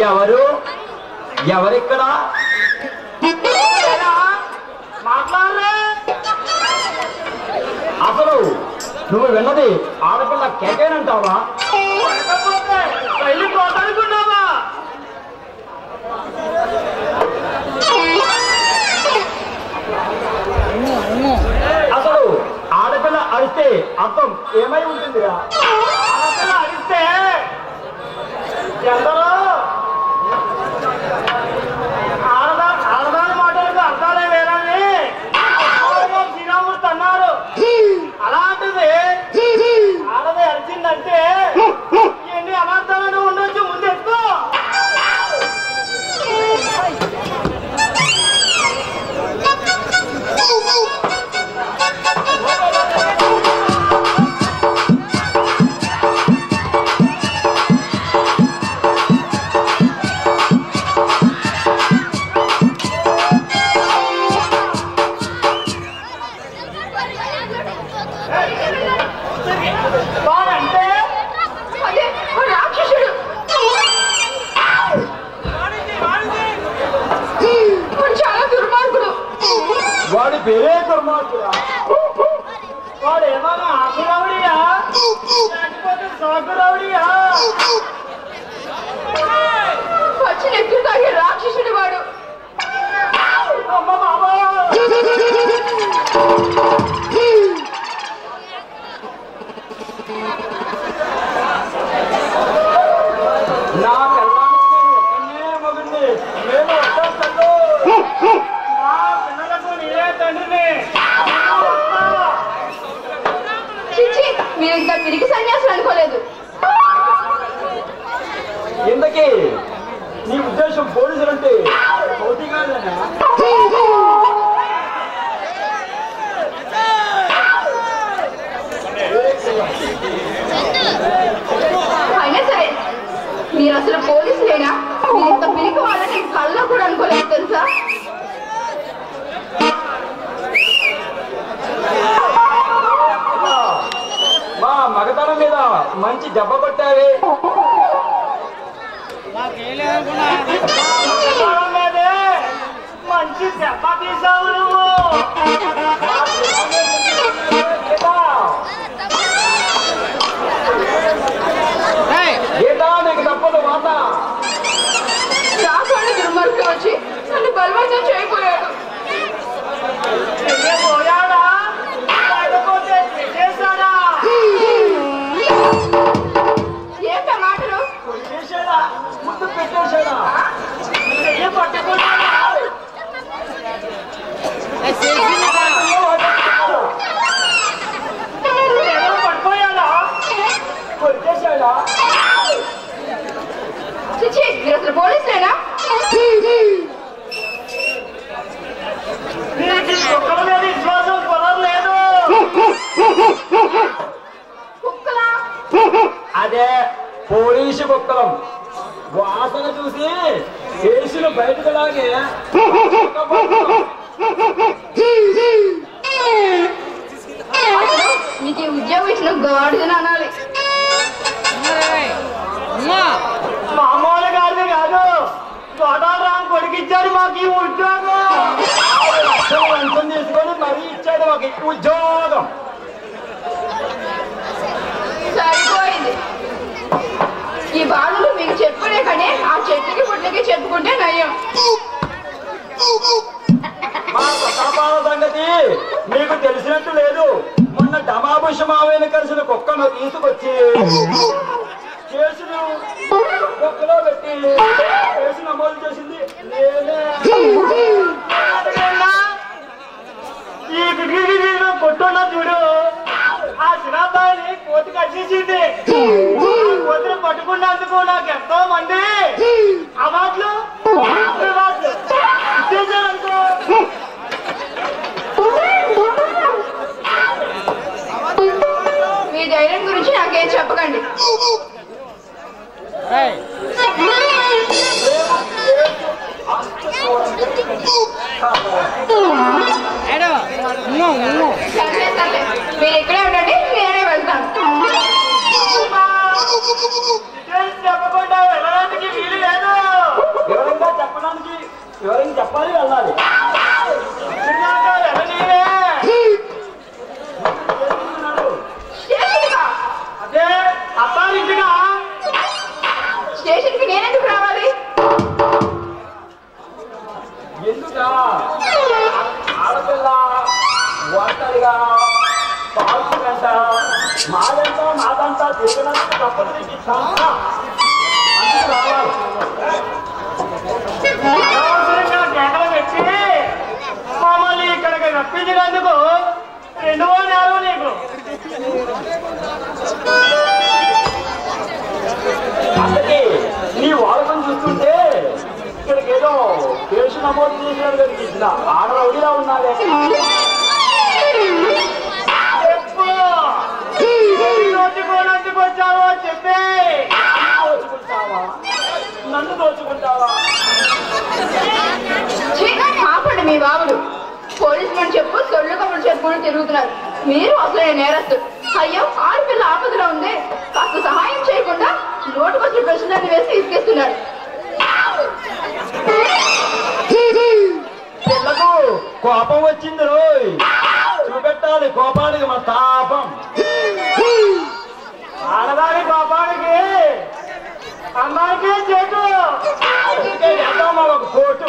ఎవరు ఎవరిక్కడ మాట్లాడరే అసలు నువ్వు విన్నది ఆడపిల్ల కేకేనంటావా లేకపోతే వెళ్ళి పోతానుకున్నావా అసలు ఆడపిల్ల అరిస్తే అర్థం ఏమై ఉంటుందిరా ఆడపిల్ల అడిగితే ఎందరో ఆడదా ఆడదాని మాటలకు అర్థాలే వేరని అప్పట్లో శ్రీరామూర్తి అన్నారు అలాంటిది ఆడది అరిచిందంటే ఎన్ని అనర్థాలను ఉండొచ్చు ముందు ఎక్కువ వాడంటే అదే ఆ రాక్షసుడు వాడు చాలా దుర్మార్గుడు వాడి పేరే దుర్మార్గుడా వాడు ఏమన్నా ఆకురవుడియా లేకపోతే సోకురవుడియా వచ్చి నెత్తులు తాగే రాక్షసుడు వాడు అమ్మ బాబా నా పిల్లానికి నేను ఒక్కనే మగుండి నేను వచ్చేస్తాను మా పిల్లలకు నీవే తండ్రిని నేను వస్తా. చిచ్చి మీరు ఇంత పిరికి సన్యాసులు అనుకోలేదు ఇంతకీ నీ ఉద్దేశం పోలీసులంటే పోటీ కాదనా అయినా సరే మీరు అసలు పోలీసులేనా మీరు ఇంత పిరికి వాళ్ళని కళ్ళలో కూడా అనుకోలేదు తెలుసా మా మగతనం మీద మంచి దెబ్బ కొట్టావే పిల్లల మీదే మంచి దెబ్బ తీసావు నువ్వు గీత నీకు తప్పదు మాట రాకుండా దుర్మార్గుడు వచ్చి నన్ను బలవంతం చేయబోయాడు చెయ్యి పోయాడా లేకపోతే చేశాడా ఏంటా మాటలు చేశాడా ముందు పెట్టేశాడా చెయ్యి పట్టుకున్నాడా ఏదో పట్టుకోయాడా కొట్టేశాడా చిచ్చి మీరు అసలు పోలీసులేనా నీకు కుక్కల మీద విశ్వాసం కుదరలేదు కుక్కలా అదే పోలీసు కుక్కలం వాసన చూసి కేసులు బయటకు లాగే అసలు నీకు ఈ ఉద్యోగం ఇచ్చిన గాడిదని అనాలి మామూలు గారిది కాదు తోటాల రామ్ కొడుకిచ్చాడు మాకు ఈ ఉద్యోగం లక్షలు లంచం తీసుకొని మరీ ఇచ్చాడు ఒక ఉద్యోగం సరిపోయింది ఈ బాధలు మీకు చెప్పుకునే కానీ ఆ చెట్టుకి పుట్లకి చెప్పుకుంటే నయం మా ప్రతాపాల సంగతి మీకు తెలిసినట్టు లేదు మొన్న డమాబుష మావేని కలిసిన కుక్కను తీసుకొచ్చి కేసులు కుక్కలో పెట్టి కేసు నమోదు చేసింది నేనే అడగన్నా? ఈ గిరిగిరిలో కొట్టున్న చూడు ఆ చిన్నబ్బాయిని కోతికి వచ్చేసింది కోతిని పట్టుకున్నందుకు నాకు ఎంతో మంది అవార్డులు అవార్డులు ఇచ్చేసారనుకో మీ ధైర్యం గురించి నాకేం చెప్పకండి సర్లే సర్లే మీరు ఇక్కడే ఉండండి నేనే వెళ్తాను డీటెయిల్స్ చెప్పకుండా వెళ్ళడానికి వీలు లేదు చెప్పడానికి వివరించి చెప్పాలి వెళ్ళాలి ఇందాక వెళ్ళనీవే. చేస్తున్నాడు. స్టేషన్కా అదే అత్తారింటిగా స్టేషన్కి నేనెందుకు రావాలి ఎందుకా ఆడపిల్ల ఒంటరిగా పాల్చి వెంట మాదంతా నాదంతా తిరిగినందుకు తప్పదు నీకు ఈ సంస్థ. అందుకు రావాలి అనవసరంగా కేకలు పెట్టి మమ్మల్ని ఇక్కడికి రప్పించినందుకు రెండవ నేరం నీకు అందుకే నీ వాడకం చూస్తుంటే ఇక్కడికి ఏదో కేసు నమోదు చేసినట్టు కనిపించిన ఆడ రౌడీలా ఉన్నారే చెప్పు నోచుకోనందుకు వచ్చావో చెప్పే దోచుకుంటావా నన్ను దోచుకుంటావా ఛీ, ఆపండి మీ బాబులు పోలీసు మనం చెప్పు సొల్లు కబులు చెప్పుకుని తిరుగుతున్నారు మీరు అసలు నేరస్తులు అయ్యో ఆడపిల్ల ఆపదలో ఉంది కాస్త సహాయం చేయకుండా నోటుకొచ్చిన ప్రశ్నలను వేసి ఇసుకేస్తున్నాడు పిల్లకు కోపం వచ్చింది రోయ్ చూపెట్టాలి కోపానికి మన తాపం ఆడదాని పాపానికి అమ్మాయికి చేతు అందుకే వేద్దాం ఒక కోటు